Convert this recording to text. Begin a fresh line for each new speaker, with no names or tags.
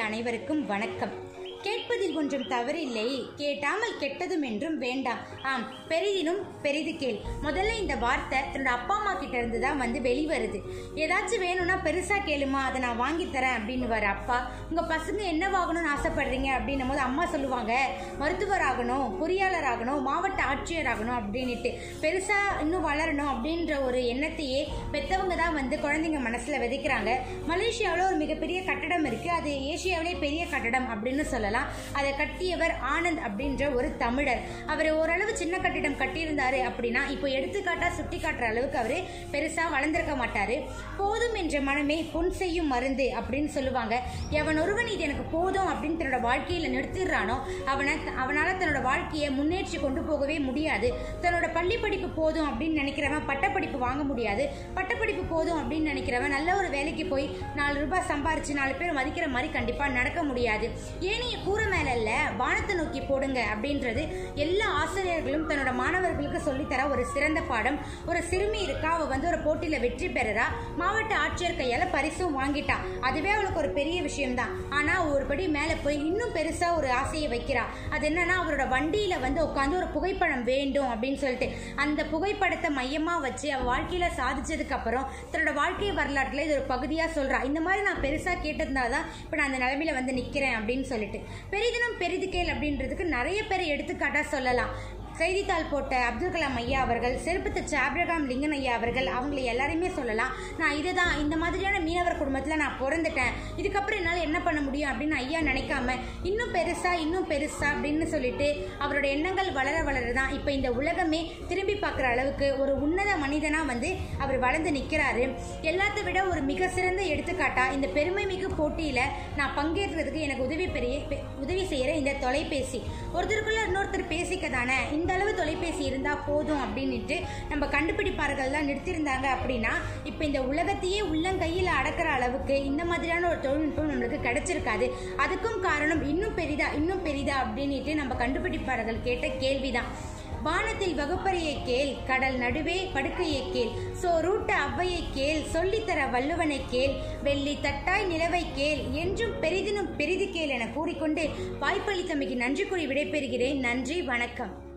நேயர்கள் அனைவருக்கும் வணக்கம் கேட்பதில் ஒன்றும் தவறில்லை கேட்டாமல் கெட்டதும் என்றும் வேண்டாம் ஆம் பெரிதினும் பெரிது கேள் முதல்ல இந்த வார்த்தை தன்னோட அப்பா அம்மா கிட்ட இருந்து தான் வந்து வெளிவருது ஏதாச்சும் வேணும்னா பெருசா கேளுமா அதை நான் வாங்கி தரேன் அப்படின்னு அப்பா உங்க பசங்க என்னவாகணும்னு ஆசைப்படுறீங்க அப்படின்னும் போது அம்மா சொல்லுவாங்க மருத்துவர் ஆகணும் பொறியாளர் ஆகணும் மாவட்ட ஆட்சியர் ஆகணும் அப்படின்னுட்டு பெருசா இன்னும் வளரணும் அப்படின்ற ஒரு எண்ணத்தையே பெத்தவங்க தான் வந்து குழந்தைங்க மனசுல விதைக்கிறாங்க மலேசியாவில் ஒரு மிகப்பெரிய கட்டடம் இருக்கு அது ஏசியாவிலே பெரிய கட்டடம் அப்படின்னு சொல்லலாம் அதை கட்டியவர் ஆனந்த் அப்படின்ற ஒரு தமிழர் அவர் ஓரளவு சின்ன கட்டிடம் கட்டியிருந்தாரு அப்படின்னா இப்போ எடுத்துக்காட்டா சுட்டி காட்டுற அளவுக்கு அவரு பெருசா வளர்ந்திருக்க மாட்டாரு போதும் என்ற மனமே பொன் செய்யும் மருந்து அப்படின்னு சொல்லுவாங்க எவன் ஒருவன் இது எனக்கு போதும் அப்படின்னு தன்னோட வாழ்க்கையில நிறுத்திடுறானோ அவனை அவனால தன்னோட வாழ்க்கையை முன்னேற்றி கொண்டு போகவே முடியாது தன்னோட பள்ளி படிப்பு போதும் அப்படின்னு நினைக்கிறவன் பட்டப்படிப்பு வாங்க முடியாது பட்டப்படிப்பு போதும் அப்படின்னு நினைக்கிறவன் நல்ல ஒரு வேலைக்கு போய் நாலு ரூபாய் சம்பாரிச்சு நாலு பேர் மதிக்கிற மாதிரி கண்டிப்பா நடக்க முடியாது ஏனைய கூரை மேல இல்ல வானத்தை நோக்கி போடுங்க அப்படின்றது எல்லா ஆசிரியர்களும் தன்னோட மாணவர்களுக்கு சொல்லித்தர ஒரு சிறந்த பாடம் ஒரு சிறுமி இருக்கா அவ வந்து ஒரு போட்டியில வெற்றி பெறறா மாவட்ட ஆட்சியர் கையால பரிசும் வாங்கிட்டா அதுவே அவளுக்கு ஒரு பெரிய விஷயம்தான் ஆனா ஒரு படி மேல போய் இன்னும் பெருசா ஒரு ஆசையை வைக்கிறா அது என்னன்னா அவரோட வண்டியில வந்து உட்காந்து ஒரு புகைப்படம் வேண்டும் அப்படின்னு சொல்லிட்டு அந்த புகைப்படத்தை மையமா வச்சு அவ வாழ்க்கையில சாதிச்சதுக்கு அப்புறம் தன்னோட வாழ்க்கை வரலாற்றுல இது ஒரு பகுதியா சொல்றா இந்த மாதிரி நான் பெருசா கேட்டதுனால தான் இப்ப நான் அந்த நிலைமையில வந்து நிக்கிறேன் அப்படின்னு சொல்லிட்டு பெரிதினம் பெரிது கேள் அப்படின்றதுக்கு நிறைய பேரை எடுத்துக்காட்டா சொல்லலாம் செய்தித்தாள் போட்ட அப்துல் கலாம் ஐயா அவர்கள் செருப்பு தச்ச ஆப்ரகாம் லிங்கன் ஐயா அவர்கள் அவங்களை எல்லாரையுமே சொல்லலாம் நான் இதுதான் இந்த மாதிரியான மீனவர் குடும்பத்தில் நான் பிறந்துட்டேன் இதுக்கப்புறம் என்னால் என்ன பண்ண முடியும் அப்படின்னு ஐயா நினைக்காம இன்னும் பெருசா இன்னும் பெருசா அப்படின்னு சொல்லிட்டு அவரோட எண்ணங்கள் வளர வளர தான் இப்போ இந்த உலகமே திரும்பி பார்க்குற அளவுக்கு ஒரு உன்னத மனிதனா வந்து அவர் வளர்ந்து நிற்கிறாரு எல்லாத்த விட ஒரு மிக சிறந்த எடுத்துக்காட்டா இந்த பெருமை மிகு போட்டியில நான் பங்கேற்கிறதுக்கு எனக்கு உதவி பெரிய பெ- உதவி செய்யற இந்த தொலைபேசி ஒருத்தருக்குள்ள இன்னொருத்தர் பேசிக்க தானே இந்த அளவு தொலைபேசி இருந்தா போதும் அப்படின்னுட்டு நம்ம கண்டுபிடிப்பார்கள் தான் நிறுத்தியிருந்தாங்க அப்படின்னா இப்போ இந்த உலகத்தையே உள்ளங்கையில் அடக்கிற அளவுக்கு இந்த மாதிரியான ஒரு தொழில்நுட்பம் நம்மளுக்கு கிடைச்சிருக்காது அதுக்கும் காரணம் இன்னும் பெரிதா இன்னும் பெரிதா அப்படின்னுட்டு நம்ம கண்டுபிடிப்பார்கள் கேட்ட கேள்விதான் வானத்தில் வகுப்பறையை கேள் கடல் நடுவே படுக்கையை கேள் சோ ரூட்ட அவ்வையை கேள் சொல்லித்தர வள்ளுவனை கேள் வெள்ளி தட்டாய் நிலவை கேள் என்றும் பெரிதினும் பெரிது கேள் என கூறிக்கொண்டு வாய்ப்பளித்தமைக்கு நன்றி கூறி விடைபெறுகிறேன் நன்றி வணக்கம்